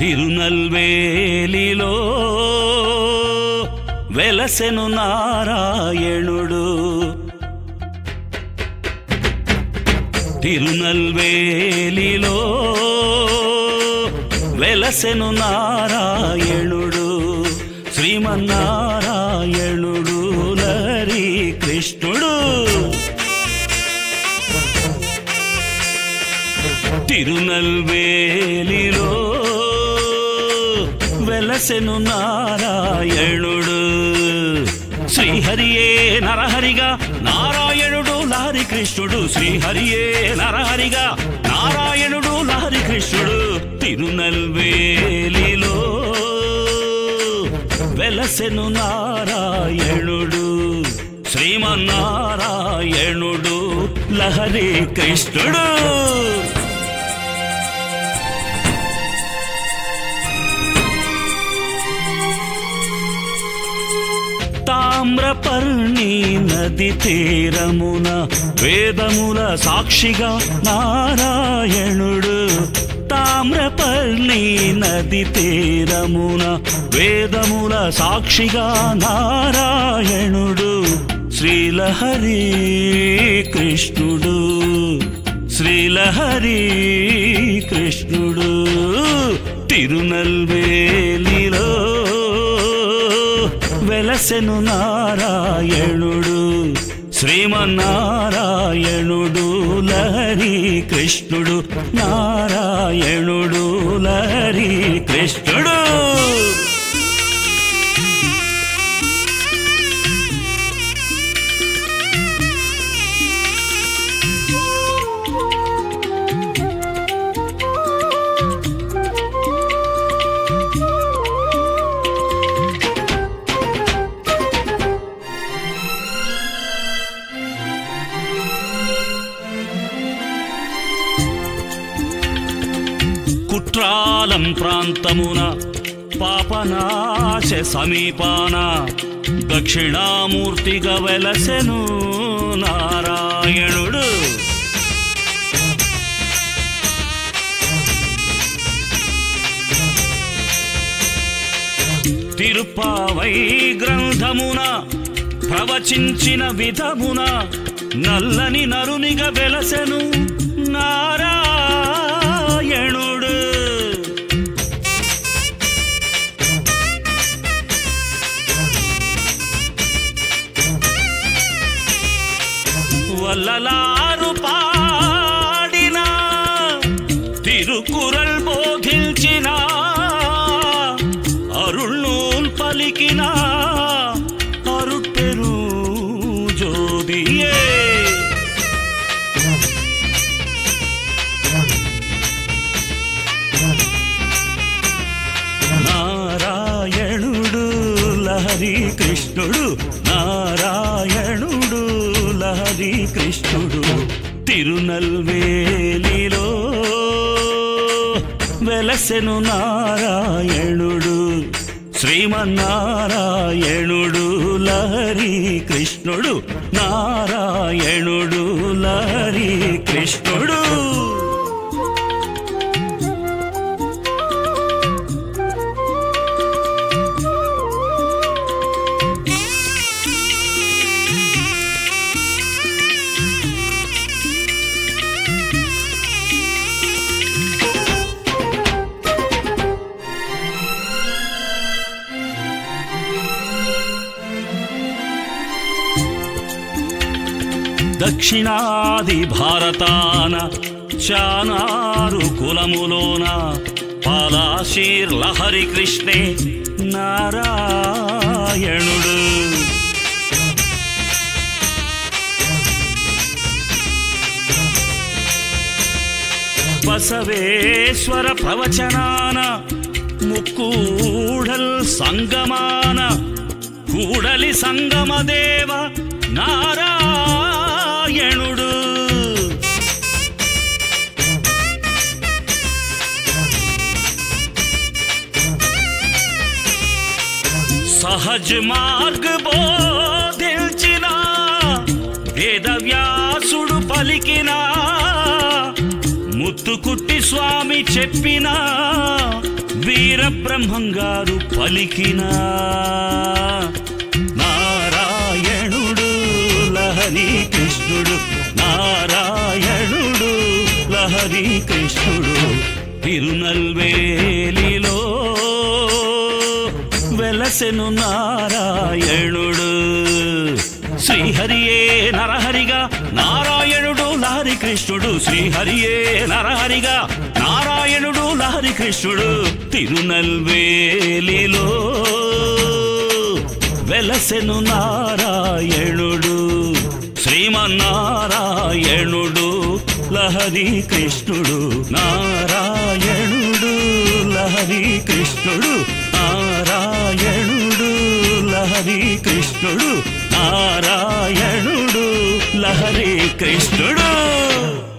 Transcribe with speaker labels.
Speaker 1: తిరునల్వేలిలో వెలసెను నారాయణుడు తిరునల్వేలిలో వెలసెను నారాయణుడు శ్రీమన్నారాయణుడు లరి కృష్ణుడు తిరునల్వేలిలో వెలసెను నారాయణుడు శ్రీహరియే నరహరిగా నారాయణుడు లహరి కృష్ణుడు శ్రీహరియే నరహరిగా నారాయణుడు లహరి కృష్ణుడు తిరునల్వేలిలో వెలసెను నారాయణుడు శ్రీమన్నారాయణుడు లహరి కృష్ణుడు తామ్రపర్ణి నది తీరమున వేదముల సాక్షిగా నారాయణుడు తామ్రపర్ణి నది తీరమున వేదముల సాక్షిగా నారాయణుడు శ్రీలహరి కృష్ణుడు శ్రీలహరి కృష్ణుడు తిరునల్వేలిలో వెలసెను నారాయణుడు శ్రీమన్నారాయణుడు లహరి కృష్ణుడు నారాయణుడు లహరి కృష్ణుడు కుట్రాలం ప్రాంతమున పాపనాశ సమీపాన దక్షిణామూర్తిగా వెలసెను నారాయణుడు తిరుపావై గ్రంథమున ప్రవచించిన విధమున నల్లని నరునిగా వెలసెను నారాయణుడు వల్లలారు పాడిన తిరుకురల్ బోధించిన అరుణూల్ పలికిన అరుపెరు జోదియే నారాయణుడు లహరి కృష్ణుడు నారాయణుడు లహరి కృష్ణుడు తిరునల్వేలిలో వెలసెను నారాయణుడు శ్రీమన్నారాయణుడు లహరి కృష్ణుడు నారాయణుడు లహరి కృష్ణుడు దక్షిణాది భారతాన చానారు కులములోన పాలాశీర్ లహరి కృష్ణే నారాయణుడు బసవేశ్వర ప్రవచనాన ముక్కూడల్ సంగమాన కూడలి సంగమదేవ నారాయణుడు సహజ్ మార్గ బోధించిన వేదవ్యాసుడు పలికిన ముత్తుకుట్టి స్వామి చెప్పిన వీరబ్రహ్మంగారు పలికిన నారాయణుడు లహరి కృష్ణుడు నారాయణుడు లహరి కృష్ణుడు తిరునల్వేలిలో వెలసెను నారాయణుడు శ్రీహరియే నరహరిగా నారాయణుడు లహరి కృష్ణుడు శ్రీహరియే నరహరిగా నారాయణుడు లహరి కృష్ణుడు తిరునల్వేలిలో వెలసెను నారాయణుడు శ్రీమన్నారాయణుడు లహరి కృష్ణుడు నారాయణుడు లహరి కృష్ణుడు నారాయణుడు లహరి కృష్ణుడు నారాయణుడు లహరి కృష్ణుడు